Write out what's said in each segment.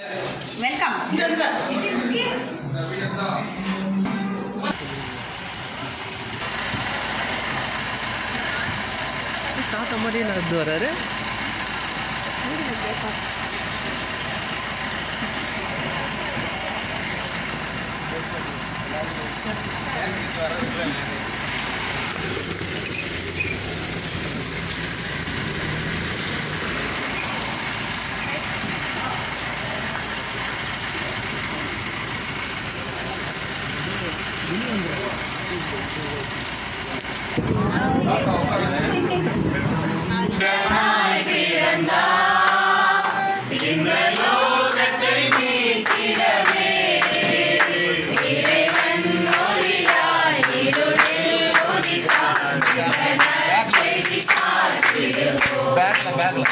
Welcome தாத்தா மாதிரியே நடந்து வர்றாரு பேக்ல பேக்ல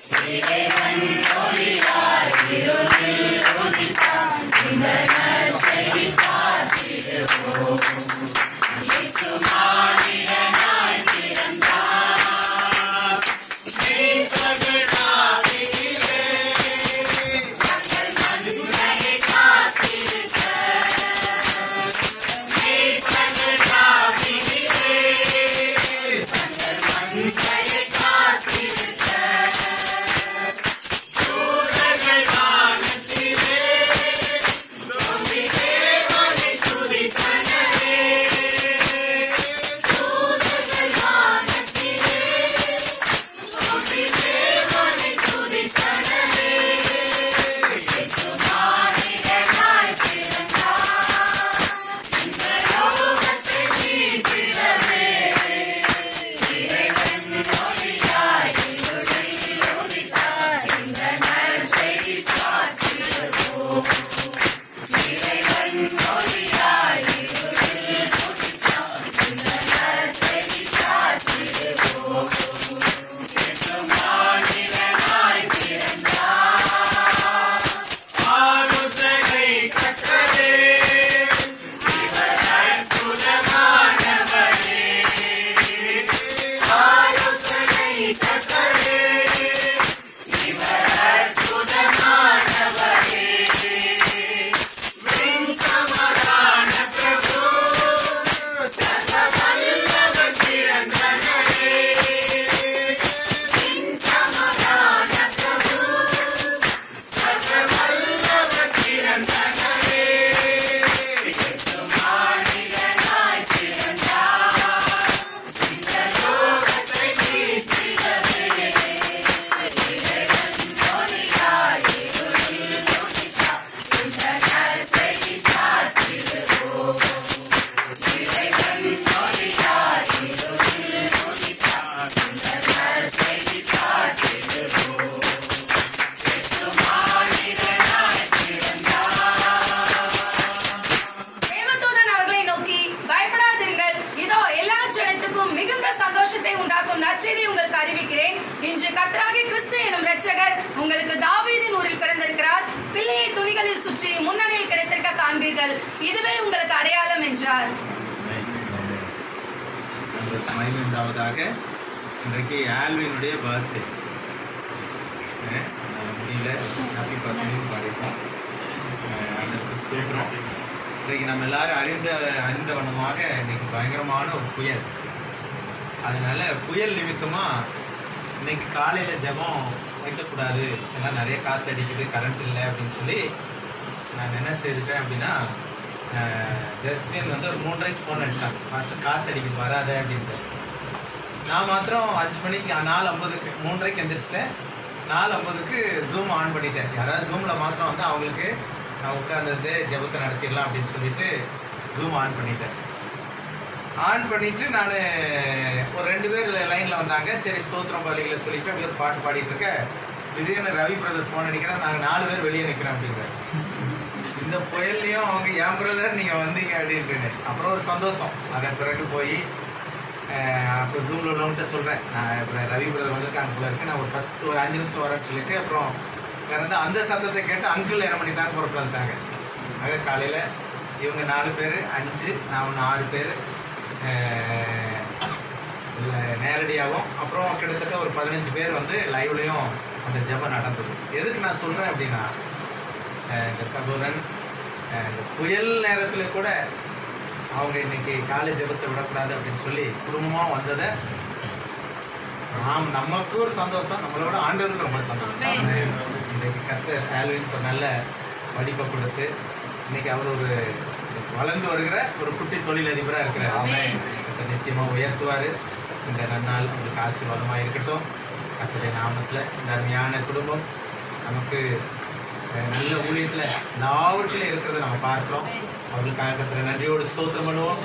தேவதூதன் அவர்களை நோக்கி பயப்படாதீர்கள் இதோ எல்லா ஜனத்துக்கும் மிகுந்த சந்தோஷத்தை உண்டாக்கும் நற்செய்தி உங்களுக்கு அறிவிக்கிறேன் இன்று கர்த்தராகிய கிறிஸ்து எனும் இரட்சகர் உங்களுக்கு தாவீதின் ஊரில் பிறந்திருக்கிறார் பிள்ளையை துணிகளில் சுற்றி முன்னணியில் கிடைத்திருக்க காண்பீர்கள் இதுவே உங்களுக்கு அடையாளம் என்றார் உங்களுக்கு மகிமை உண்டாவதாக இன்றைக்கு ஆல்வினுடைய பர்த்டே முடியல ஹாப்பி பர்த்டேன்னு பாடிப்போம் அதற்கு ஸ்தோத்திரம் இன்றைக்கு நம்ம எல்லாரும் அறிந்த அறிந்த வண்ணமாக இன்னைக்கு பயங்கரமான ஒரு புயல் அதனால புயல் நிமித்தமா இன்னைக்கு காலையில ஜெபம் வைக்கக்கூடாது ஏன்னா நிறைய காத்து அடிக்குது கரண்ட் இல்லை அப்படின்னு சொல்லி நான் என்ன செய்துட்டேன் அப்படின்னா அஹ், ஜஸ்மின் வந்து ஒரு மூன்றரைக்கு ஃபோன் அடிச்சாங்க ஃபர்ஸ்ட் காத்து அடிக்குது வராத அப்படின்ட்டு நான் மாத்திரம் அஞ்சு மணிக்கு நாலு ஐம்பதுக்கு மூன்றரைக்கு எந்திரிச்சிட்டேன் நாலு ஐம்பதுக்கு ஜூம் ஆன் பண்ணிட்டேன் யாராவது ஜூமில் மாத்திரம் வந்து அவங்களுக்கு நான் உட்கார்ந்து ஜெபத்தை நடத்திடலாம் அப்படின்னு சொல்லிட்டு ஜூம் ஆன் பண்ணிட்டேன் ஆன் பண்ணிட்டு நான் ஒரு ரெண்டு பேர் லைனில் வந்தாங்க சரி ஸ்தோத்திரம் பள்ளிகளை சொல்லிட்டு அப்படியே ஒரு பாட்டு பாடிட்டு இருக்க திடீர்னு ரவி பிரதர் ஃபோன் அடிக்கிறேன் நாங்கள் நாலு பேர் வெளியே நிற்கிறோம் அப்படிங்கிற இந்த புயல்லையும் அவங்க என் பிரதர் நீங்கள் வந்தீங்க அப்படின்ட்டு அப்புறம் ஒரு சந்தோஷம் அதன் பிறகு போய் அப்போ ஜூமில் உள்ளவங்கள்ட்ட சொல்கிறேன் நான் இப்போ ரவி பிரதர் வந்திருக்காங்க போல இருக்கு நான் ஒரு பத்து ஒரு அஞ்சு நிமிஷம் வரேன்னு சொல்லிட்டு அப்புறம் பிறந்த அந்த சத்தத்தை கேட்டு அங்கிள் என்ன பண்ணிட்டாங்க புறப்பட்டு வந்துட்டாங்க ஆக காலையில் இவங்க நாலு பேர் அஞ்சு நான் ஒன்று ஆறு பேர் நேரடியாகவும் அப்புறம் கிட்டத்தட்ட ஒரு பதினஞ்சு பேர் வந்து லைவ்லேயும் அந்த ஜெபம் நடந்தது எதுக்கு நான் சொல்கிறேன் அப்படின்னா அஹ், இந்த சகோதரன் அஹ், இந்த புயல் நேரத்தில் கூட அவங்க இன்னைக்கு காலை ஜெபத்தை விடக்கூடாது அப்படின்னு சொல்லி குடும்பமாக வந்ததை நாம் நமக்கு ஒரு சந்தோஷம் நம்மளோட ஆண்டவருக்கு ரொம்ப சந்தோஷம் இன்றைக்கு கர்த்தர் ஆல்வினுக்கு ஒரு நல்ல படிப்பை கொடுத்து இன்னைக்கு அவர் ஒரு வளர்ந்து வருகிற ஒரு குட்டி தொழிலதிபராக இருக்கிறார் கர்த்தர் நிச்சயமாக உயர்த்துவார் இந்த நன்னாள் உங்களுக்கு ஆசீர்வாதமாக இருக்கட்டும் கர்த்தருடைய நாமத்தில் இந்த அருமையான குடும்பம் நமக்கு அஹ், நல்ல ஊழியத்தில் எல்லாவற்றிலும் இருக்கிறத நம்ம பார்க்கிறோம் அவர்களுக்காக கர்த்தரை நன்றியோடு ஸ்தோத்திரம் பண்ணுவோம்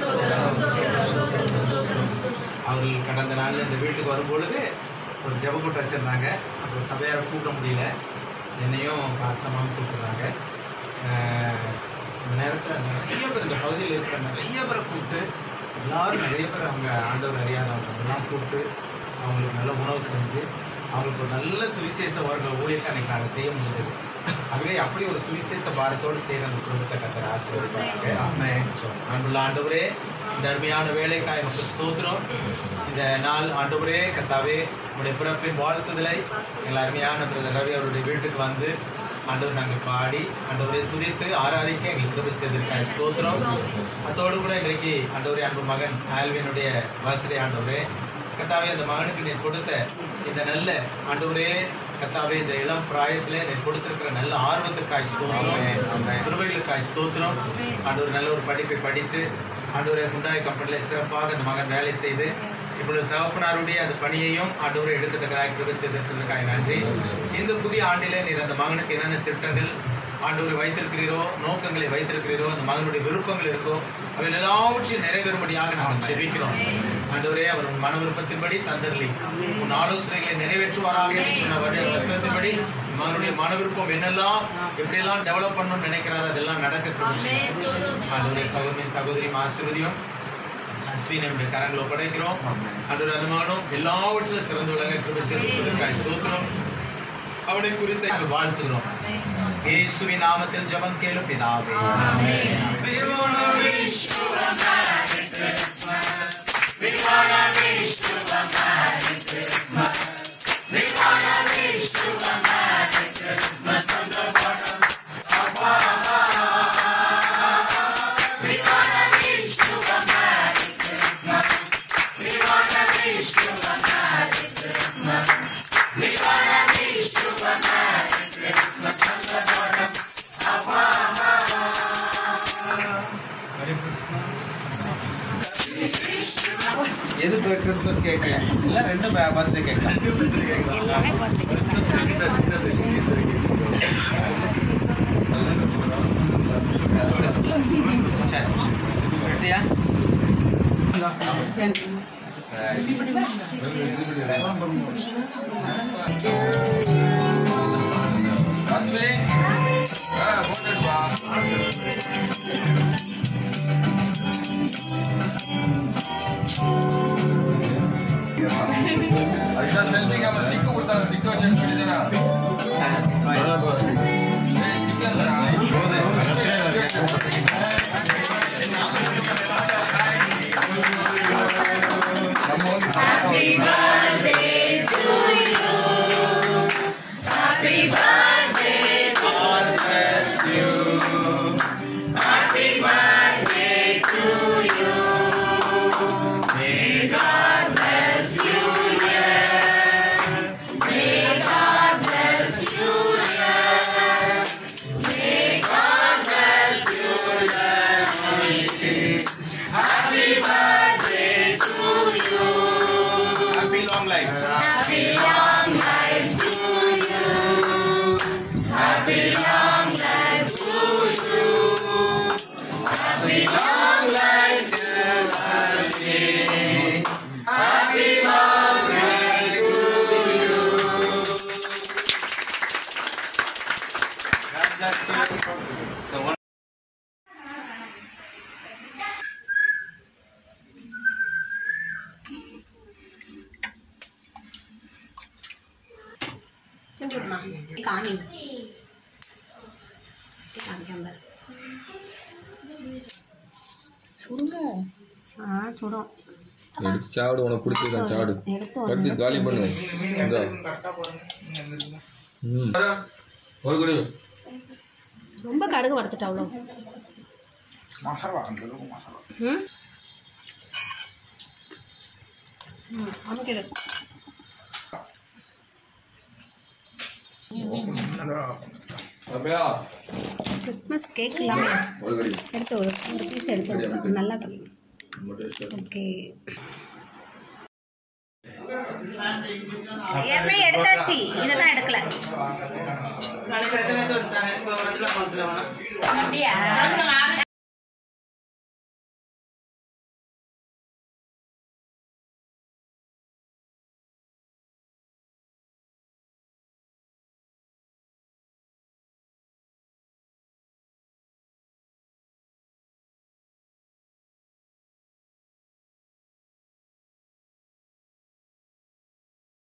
அவர்கள் கடந்த நாளில் இந்த வீட்டுக்கு வரும்பொழுது ஒரு ஜெப கூட்டம் வச்சுருந்தாங்க அப்புறம் சபையாரை கூட்ட முடியல என்னையும் காஸ்டமாகவும் கூப்பிட்டுருந்தாங்க ஆஹ் இந்த நேரத்தில் நிறைய பேர் இந்த பகுதியில் இருக்கிற நிறைய பேரை கூப்பிட்டு எல்லாரும் நிறைய பேர் அவங்க ஆண்டவர் அறியாதவங்க எல்லாம் கூப்பிட்டு அவங்களுக்கு நல்ல உணவு செஞ்சு அவங்களுக்கு ஒரு நல்ல சுவிசேஷ வர்க்க ஊழியத்தை அன்னைக்கு நாங்கள் செய்ய முடிஞ்சது ஆகவே அப்படி ஒரு சுவிசேஷ பாரத்தோடு செய்கிற அந்த குடும்பத்தை கத்தர் ஆசீர்வதிப்பாங்க அன்புள்ள ஆண்டவரே இந்த அருமையான வேலைக்காய் நமக்கு ஸ்தோத்திரம் இந்த நாள் ஆண்டவரே கத்தாவே உங்களுடைய பிறப்பின் வாழ்த்துதலை எங்கள் அருமையான பிரதர் ரவி அவருடைய வீட்டுக்கு வந்து ஆண்டவர் நாங்கள் பாடி ஆண்டவரை துதித்து ஆராதிக்க எங்களுக்கு கிருபை செய்திருக்காங்க ஸ்தோத்திரம் அதோடு கூட இன்றைக்கு ஆண்டவரே அன்பு மகன் ஆல்வினுடைய பர்த்டே ஆண்டவரே கத்தாவே அந்த மகனுக்கு நீ கொடுத்த இந்த நல்ல ஆண்டவரே கத்தாவே இந்த இளம் பிராயத்திலே நீ கொடுத்திருக்கிற நல்ல ஆர்வத்துக்காய் ஸ்தோத்திரம் கிருபைகளுக்காய் ஸ்தோத்திரம் ஆண்டவர் நல்ல ஒரு படிப்பை படித்து ஆண்டவரை குண்டாய் கம்பெனியில் சிறப்பாக அந்த மகன் வேலை செய்து இப்பொழுது தகப்பனாருடைய அந்த பணியையும் ஆண்டவரை எடுக்கத்தக்கதாக கிருபை செய்திருக்கிறதுக்காக நன்றி இந்த புதிய ஆண்டிலே நீர் அந்த மகனுக்கு என்னென்ன திட்டங்கள் ஆண்டவரை வைத்திருக்கிறீரோ நோக்கங்களை வைத்திருக்கிறீரோ அந்த மகனுடைய விருப்பங்கள் இருக்கோ அவை எல்லாவற்றையும் நிறைவேறும்படியாக நாங்கள் செபிக்கிறோம் ஆண்டவரே அவர் உன் மன விருப்பத்தின்படி தந்தரலி உன் ஆலோசனைகளை நிறைவேற்றுவாராக என்று சொன்ன வச- வசனத்தின்படி மகனுடைய மன விருப்பம் என்னெல்லாம் எப்படியெல்லாம் டெவலப் பண்ணணும்னு நினைக்கிறாரோ அதெல்லாம் நடக்க கிருபை செய்யும். ஆண்டவரே சகோதரி சகோதரியும் ஆசிர்வதியும் அஸ்வினுடைய கரங்களை ஒப்படைக்கிறோம் ஆண்டவர் அதுமானும் எல்லாவற்றிலும் சிறந்து விளங்க கிருபை செய்வதற்காக ஸ்தோத்திரம் அவனை குறித்து நாங்கள் வாழ்த்துகிறோம் இயேசுவின் நாமத்தில் ஜெபம் கேளு பிதாவே எது கிறிஸ்மஸ் கேக் இல்ல ரெண்டும் பர்த்டே கேக் எல்லாமே பார்த்து சரி ரெட்டியா அதுதான் செல்ஃபிக்கு அவன் ஸ்டிக்கு கொடுத்தாங்க ஸ்டிக் வச்சு எடுக்க வேண்டியதுதானே ஏய் ஸ்டிக்கர் தரா நம்ம வந்து happy long life So one கிண்டி விடுமா நீ காமி காமிக்காம சுடுமோ ஆ சுடும் எடுத்து சாப்பிடு உனக்கு பிடிச்சதான் சாப்பிடு எடுத்து எடுத்து காலி பண்ணு இந்தா. ம் ஒரு குடி ரொம்ப கருகு வறுத்துட்டா அவ்வளோ ம் ம் அமைக்கிடு அப்படியா கிறிஸ்மஸ் கேக் இல்லாமல் ஒரு கடி எடுத்து ஒரு ஒரு பீஸ் எடுத்து வைப்பேன். நல்லா கம்மி ஓகே எண்ணெய் எடுத்தாச்சு இதெல்லாம் எடுக்கல அப்படியா